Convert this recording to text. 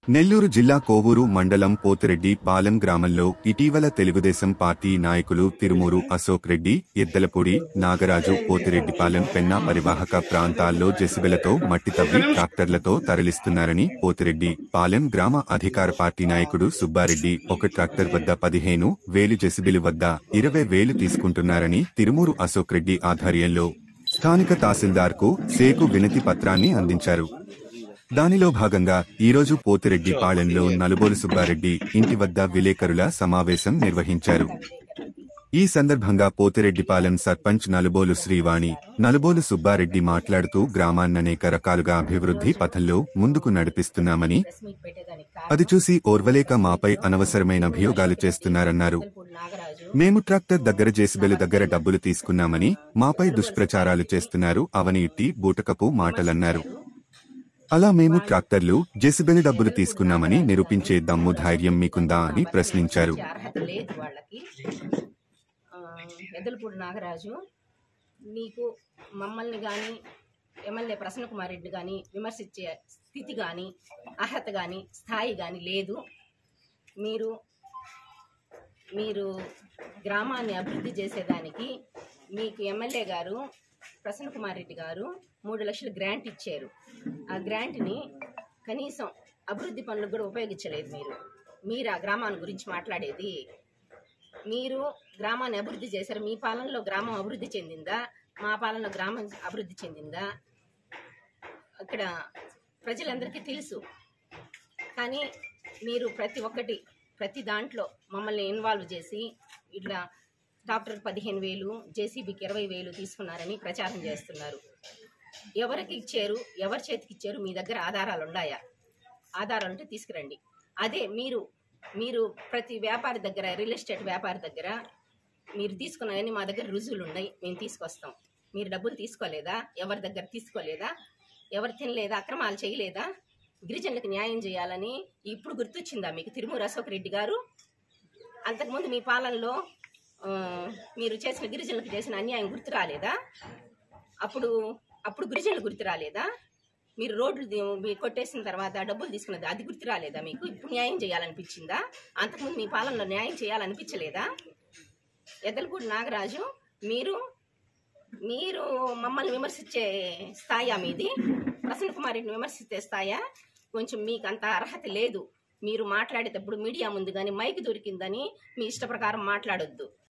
నెల్లూరు జిల్లా కోవూరు మండలం పోతిరెడ్డి పాలెం గ్రామంలో ఇటీవల తెలుగుదేశం పార్టీ నాయకులు తిరుమూరు అశోక్ రెడ్డి ఎద్దలపూడి నాగరాజు పోతిరెడ్డిపాలెం పెన్నా పరివాహక ప్రాంతాల్లో జెసిబెలతో మట్టి తవ్వి ట్రాక్టర్లతో తరలిస్తున్నారని పోతిరెడ్డి పాలెం గ్రామ అధికార పార్టీ నాయకుడు సుబ్బారెడ్డి ఒక ట్రాక్టర్ వద్ద పదిహేను వేలు జెసిబిలు వద్ద ఇరవై వేలు తీసుకుంటున్నారని తిరుమూరు అశోక్ రెడ్డి ఆధ్వర్యంలో స్థానిక తహసీల్దార్కు సేకు వినతి పత్రాన్ని అందించారు దానిలో భాగంగా ఈరోజు పోతిరెడ్డి పాళెంలో నలుబోలు సుబ్బారెడ్డి ఇంటి వద్ద విలేకరుల సమావేశం నిర్వహించారు ఈ సందర్భంగా పోతిరెడ్డిపాలెం సర్పంచ్ నలుబోలు శ్రీవాణి నలుబోలు సుబ్బారెడ్డి మాట్లాడుతూ గ్రామాన్ననేక రకాలుగా అభివృద్ధి పథంలో ముందుకు నడిపిస్తున్నామని ప్రెస్ మీట్ పెట్టేదానికి అది చూసి ఓర్వలేక మాపై అనవసరమైన అభియోగాలు చేస్తున్నారన్నారు కారణం నాగరాజు మేము ట్రాక్టర్ దగ్గర జేసిబెలు దగ్గర డబ్బులు తీసుకున్నామని మాపై దుష్ప్రచారాలు చేస్తున్నారు అవని ఇట్టి బూటకపు మాటలన్నారు అలా మేము ట్రాక్టర్లు జెసిబెలు డబ్బులు తీసుకున్నామని నిరూపించే దమ్ము ధైర్యం మీకుందా అని ప్రశ్నించారు వచ్చే అర్హత లేదు వాళ్ళకి ఆ, ఎద్దలపూడి నాగరాజు నీకు మమ్మల్ని కానీ ఎమ్మెల్యే ప్రసన్న కుమార్ రెడ్డి కానీ విమర్శించే స్థితి కానీ అర్హత కానీ స్థాయి కానీ లేదు మీరు మీరు గ్రామాన్ని అభివృద్ధి చేసేదానికి మీకు ఎమ్మెల్యే గారు ప్రసన్న కుమార్ రెడ్డి గారు మూడు లక్షలు గ్రాంట్ ఇచ్చారు ఆ గ్రాంట్ని కనీసం అభివృద్ధి పనులకు కూడా ఉపయోగించలేదు మీరు మీరు ఆ గ్రామాన్ని గురించి మాట్లాడేది మీరు గ్రామాన్ని అభివృద్ధి చేశారు మీ పాలనలో గ్రామం అభివృద్ధి చెందిందా మా పాలనలో గ్రామం అభివృద్ధి చెందిందా అక్కడ ప్రజలందరికీ తెలుసు కానీ మీరు ప్రతి ఒక్కటి ప్రతి దాంట్లో మమ్మల్ని ఇన్వాల్వ్ చేసి ఇట్లా డాక్టర్ పదిహేను వేలు జేసీబీకి ఇరవై వేలు తీసుకున్నారని ప్రచారం చేస్తున్నారు ఎవరికి ఇచ్చారు ఎవరి చేతికి ఇచ్చారు మీ దగ్గర ఆధారాలు ఉన్నాయా ఆధారాలు ఉంటే తీసుకురండి అదే మీరు మీరు ప్రతి వ్యాపారి దగ్గర రియల్ ఎస్టేట్ వ్యాపారి దగ్గర మీరు తీసుకున్నాయని మా దగ్గర రుజువులు ఉన్నాయి మేము తీసుకొస్తాం మీరు డబ్బులు తీసుకోలేదా ఎవరి దగ్గర తీసుకోలేదా ఎవరు తినలేదా అక్రమాలు చేయలేదా గిరిజనులకు న్యాయం చేయాలని ఇప్పుడు గుర్తొచ్చిందా మీకు తిరుమూరు అశోక్ రెడ్డి గారు అంతకుముందు మీ పాలనలో ఆ, మీరు చేసిన గిరిజనులకు చేసిన అన్యాయం గుర్తు రాలేదా అప్పుడు అప్పుడు గిరిజనులు గుర్తు రాలేదా మీరు రోడ్లు ది- మీరు కొట్టేసిన తర్వాత డబ్బులు తీసుకున్నది అది గుర్తు రాలేదా మీకు ఇప్పుడు న్యాయం చేయాలనిపించిందా అంతకుముందు మీ పాలనలో న్యాయం చేయాలనిపించలేదా ఎద్దలపూడి నాగరాజు మీరు మీరు మమ్మల్ని విమర్శించే స్థాయా మీది ప్రసన్న కుమార్ రెడ్డిని విమర్శించే స్థాయా కొంచెం మీకు అంత అర్హత లేదు మీరు మాట్లాడేటప్పుడు మీడియా ముందు కానీ మైక్ దొరికిందని మీ ఇష్ట ప్రకారం మాట్లాడొద్దు